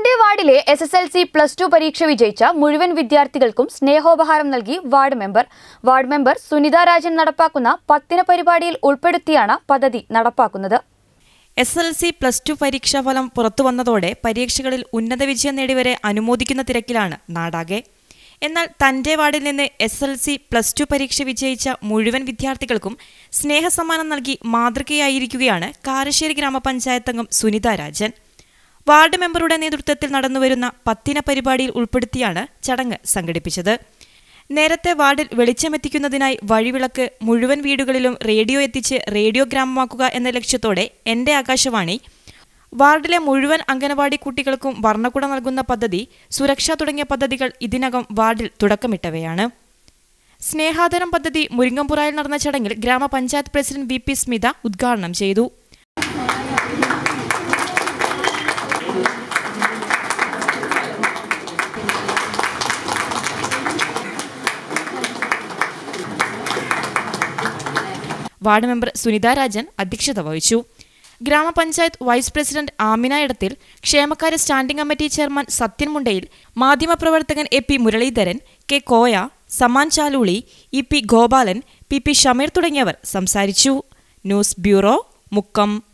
തന്റെ വാർഡിലെ S S L C plus two പരീക്ഷ വിജയിച്ച മുഴുവൻ വിദ്യാർത്ഥികൾക്കും സ്നേഹോപഹാരം നൽകി ward member ward member Sunitha Rajan നടപ്പാക്കുന്ന പത്തിന പരിപാടിയിൽ ഉൾപ്പെടുത്തിയാണ് പദ്ധതി നടപ്പാക്കുന്നത് S L C plus two പരീക്ഷാഫലം പുറത്തുവന്നതോടെ പരീക്ഷകളിൽ ഉന്നത വിജയം നേടിവരെ അനുമോദിക്കുന്ന തിരക്കിലാണ് നാടാകെ എന്നാൽ തന്റെ വാർഡിൽ നിന്ന് S L C plus two പരീക്ഷ വിജയിച്ച മുഴുവൻ വിദ്യാർത്ഥികൾക്കും സ്നേഹസമ്മാനം നൽകി മാതൃകയായിരിക്കുകയാണ് കാരശ്ശേരി ഗ്രാമപഞ്ചായത്ത് അംഗം സുനിത രാജൻ വാർഡ് മെമ്പറുടെ നേതൃത്വത്തിൽ നടന്നുവരുന്ന പത്തിന പരിപാടിയിൽ ഉൾപ്പെടുത്തിയാണ് ചടങ്ങ് സംഘടിപ്പിച്ചത് നേരത്തെ വാർഡിൽ വെളിച്ചമെത്തിക്കുന്നതിനായി വഴിവിളക്ക് മുഴുവൻ വീടുകളിലും റേഡിയോ എത്തിച്ച് റേഡിയോ ഗ്രാമമാക്കുക എന്ന ലക്ഷ്യത്തോടെ എന്റെ ആകാശവാണി വാർഡിലെ മുഴുവൻ അംഗനവാടി കുട്ടികൾക്കും വർണ്ണക്കുട നൽകുന്ന പദ്ധതി സുരക്ഷ തുടങ്ങിയ പദ്ധതികൾ ഇതിനകം വാർഡിൽ തുടക്കമിട്ടവയാണ് സ്നേഹാദരം പദ്ധതി മുരിങ്ങമ്പുറായിൽ നടന്ന ചടങ്ങിൽ ഗ്രാമപഞ്ചായത്ത് പ്രസിഡന്റ് വി പി സ്മിത ഉദ്ഘാടനം ചെയ്തു വാർഡ് മെമ്പർ സുനിത രാജൻ അധ്യക്ഷത വഹിച്ചു ഗ്രാമപഞ്ചായത്ത് വൈസ് പ്രസിഡന്റ് ആമിന ഇടത്തിൽ ക്ഷേമകാര്യ standing committee chairman Sathyan Mundayil മാധ്യമപ്രവർത്തകൻ A P Muraleedharan K Koya Saman Chaluli E P Gopalan P P Shameer തുടങ്ങിയവർ സംസാരിച്ചു ന്യൂസ് ബ്യൂറോ മുക്കം